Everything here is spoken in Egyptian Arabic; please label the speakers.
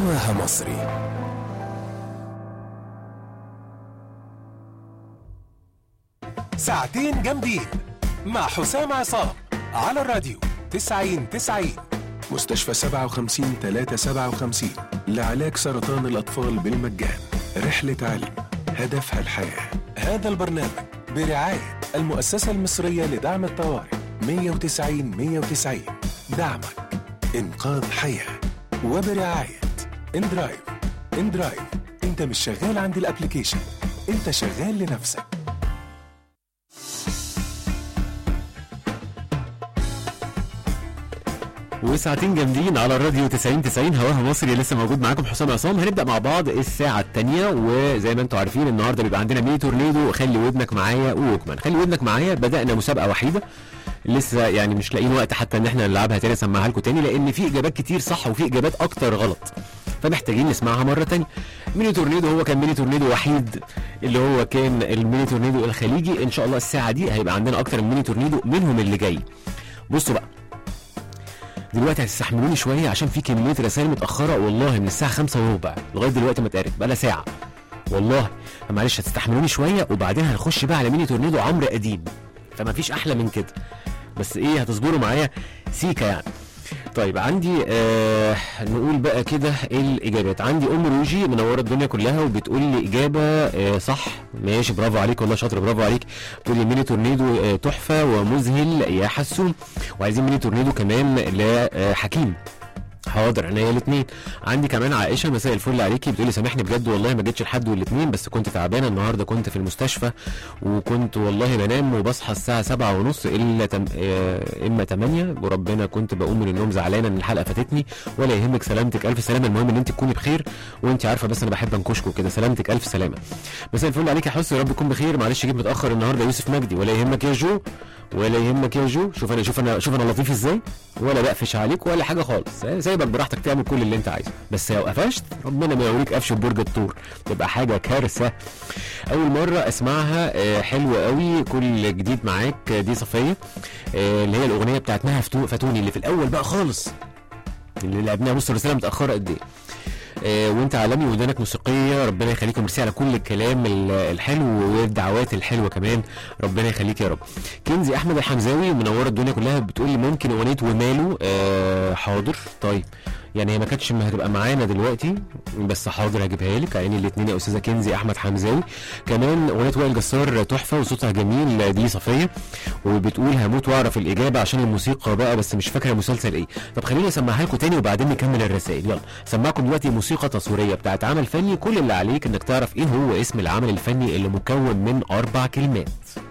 Speaker 1: هواها مصري ساعتين جامدين مع حسام عصام على الراديو 90 90 مستشفى 57 357 لعلاج سرطان الأطفال بالمجان رحلة علم هدفها الحياة هذا البرنامج برعاية المؤسسة المصرية لدعم الطوارئ 190 190 دعمك إنقاذ حياة وبرعاية اندرايف اندرايف انت مش شغال عند الابليكيشن انت شغال لنفسك
Speaker 2: وساعتين جامدين على الراديو 90 90 هواها مصري لسه موجود معاكم حسام عصام هنبدا مع بعض الساعه الثانيه وزي ما انتم عارفين النهارده بيبقى عندنا ميني تورنيدو خلي ودنك معايا ووكمان خلي ودنك معايا بدانا مسابقه وحيده لسه يعني مش لاقيين وقت حتى ان احنا نلعبها تاني اسمعها لكم تاني لان في اجابات كتير صح وفي اجابات اكتر غلط فمحتاجين نسمعها مره تانية ميني تورنيدو هو كان ميني تورنيدو وحيد اللي هو كان الميني تورنيدو الخليجي ان شاء الله الساعه دي هيبقى عندنا اكتر من ميني تورنيدو منهم اللي جاي بصوا بقى دلوقتي هتستحملوني شويه عشان في كميه رسائل متاخره والله من الساعه 5 وربع لغايه دلوقتي ما اتقرت بقى ساعه والله فمعلش هتستحملوني شويه وبعدين هنخش بقى على ميني تورنيدو عمرو قديم فما فيش احلى من كده بس ايه هتصبروا معايا سيكا يعني طيب عندي آه نقول بقى كده ايه الاجابات عندي ام روجي منوره الدنيا كلها وبتقول لي اجابه آه صح ماشي برافو عليك والله شاطر برافو عليك بتقول لي ميني تورنيدو آه تحفه ومذهل يا حسون وعايزين ميني تورنيدو كمان لحكيم حاضر عينيا الاثنين عندي كمان عائشه مساء الفل عليكي بتقولي سامحني بجد والله ما جيتش لحد والاثنين بس كنت تعبانه النهارده كنت في المستشفى وكنت والله بنام وبصحى الساعه سبعة ونص الا تم... آه، اما 8 وربنا كنت بقوم من النوم زعلانه ان الحلقه فاتتني ولا يهمك سلامتك الف سلامه المهم ان انت تكوني بخير وانت عارفه بس انا بحب انكشكوا كده سلامتك الف سلامه مساء الفل عليك يا حس يا رب تكون بخير معلش جيت متاخر النهارده يوسف مجدي ولا يهمك يا جو ولا يهمك يا جو شوف انا شوف انا شوف انا لطيف ازاي ولا بقفش عليك ولا حاجه خالص سايبك براحتك تعمل كل اللي انت عايزه بس لو قفشت ربنا ما يوريك قفش برج الطور تبقى حاجه كارثه اول مره اسمعها آه، حلوه قوي كل جديد معاك آه، دي صفيه آه، اللي هي الاغنيه بتاعت مها فتو- فاتوني اللي في الاول بقى خالص اللي لعبناها بص الرساله متاخره قد ايه آه، وانت عالمي ودانك موسيقيه ربنا يخليك وميرسي على كل الكلام ال- الحلو والدعوات الحلوه كمان ربنا يخليك يا رب كنزي احمد الحمزاوي منوره الدنيا كلها بتقول لي ممكن اغنيه وماله آه حاضر طيب يعني هي ما كانتش ما هتبقى معانا دلوقتي بس حاضر هجيبها لك عيني الاثنين يا استاذه كنزي احمد حمزاوي كمان اغنيه وائل جسار تحفه وصوتها جميل دي صفيه وبتقول هموت واعرف الاجابه عشان الموسيقى بقى بس مش فاكره المسلسل ايه طب خليني اسمعها لكم تاني وبعدين نكمل الرسائل يلا سمعكم دلوقتي موسيقى تصويريه بتاعت عمل فني كل اللي عليك انك تعرف ايه هو اسم العمل الفني اللي مكون من اربع كلمات